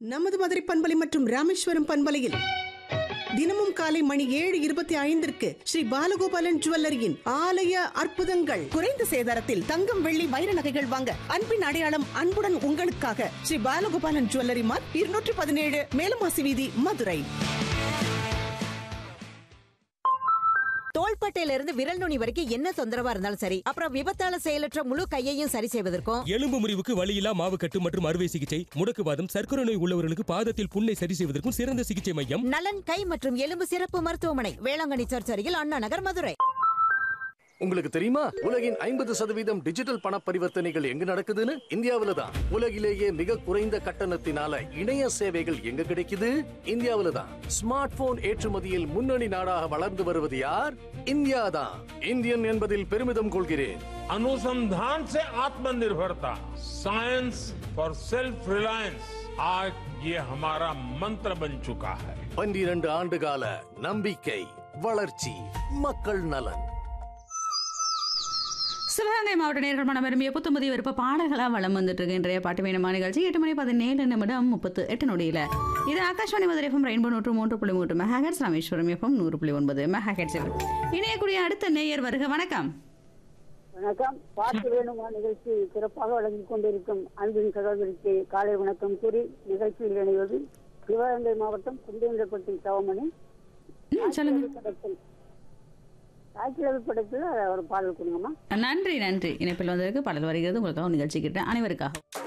நமது மதுரை பண்பலை மற்றும் ராமேஸ்வரம் பண்பலையில் தினமும் காலை மணி ஏழு இருபத்தி ஐந்திற்கு ஸ்ரீ பாலகோபாலன் ஜுவல்லரியின் ஆலய அற்புதங்கள் குறைந்த சேதாரத்தில் தங்கம் வெள்ளி வைர நகைகள் வாங்க அன்பின் அடையாளம் அன்புடன் உங்களுக்காக ஸ்ரீ பாலகோபாலன் ஜுவல்லரி மார்க் இருநூற்றி பதினேழு மேலமாசி வீதி மதுரை தோள்பட்டையில இருந்து விரல் நுனி வரைக்கும் என்ன தொந்தரவா இருந்தாலும் சரி அப்புறம் விபத்தால செயலற்ற முழு கையையும் சரி செய்வதற்கும் எலும்பு முறிவுக்கு வலியில்லா மாவுக்கட்டு மற்றும் அறுவை சிகிச்சை முடக்குவாதம் சர்க்கரை நோய் உள்ளவர்களுக்கு பாதத்தில் புண்ணை சரி செய்வதற்கும் சிறந்த சிகிச்சை மையம் நலன் கை மற்றும் எலும்பு சிறப்பு மருத்துவமனை வேளாங்கண்ணி சர்ச் அருகில் அண்ணா நகர் மதுரை உங்களுக்கு தெரியுமா உலகின் ஐம்பது சதவீதம் டிஜிட்டல் பண பரிவர்த்தனைகள் எங்க நடக்குதுன்னு இந்தியாவில தான் உலகிலேயே மிக குறைந்த கட்டணத்தினால இணைய சேவைகள் எங்க கிடைக்குது இந்தியாவில தான் ஸ்மார்ட் போன் ஏற்றுமதியில் முன்னணி நாடாக வளர்ந்து வருவது யார் இந்தியா தான் இந்தியன் என்பதில் பெருமிதம் கொள்கிறேன் अनुसंधान से आत्मनिर्भरता साइंस फॉर सेल्फ रिलायंस आज ये हमारा मंत्र बन चुका है பன்னிரண்டு ஆண்டு கால நம்பிக்கை வளர்ச்சி மக்கள் நலன் சிவகங்கை மாவட்ட நேர்கள் மனம் விரும்பிய புத்தமுதி விருப்ப பாடல்களாக வளம் வந்துட்டு இருக்கு இன்றைய பாட்டு வேணுமா நிகழ்ச்சி எட்டு மணி பதினேழு நிமிடம் முப்பத்து எட்டு நொடியில இது ஆகாஷ்வாணி மதுரை எஃப்எம் ரெயின்போ நூற்று மூன்று புள்ளி மூன்று மெகாஹெட்ஸ் ராமேஸ்வரம் எஃப்எம் நூறு புள்ளி ஒன்பது மெகாஹெட்ஸில் இணையக்கூடிய அடுத்த நேயர் வருக வணக்கம் வணக்கம் பாட்டு வேணுமா நிகழ்ச்சி சிறப்பாக வழங்கிக் கொண்டிருக்கும் அன்பின் சகோதரிக்கு காலை வணக்கம் கூறி நிகழ்ச்சியில் இணைவது சிவகங்கை மாவட்டம் குண்டேந்திரப்பட்டி சவமணி ம், சொல்லுங்க படத்தில் தாய்க்கிழவி படத்தில் ஒரு பாடல் கொடுங்கம்மா நன்றி நன்றி இணைப்பில் வந்ததற்கு பாடல் வருகிறது உங்களுக்காக நிகழ்ச்சி கிட்ட அனைவருக்காக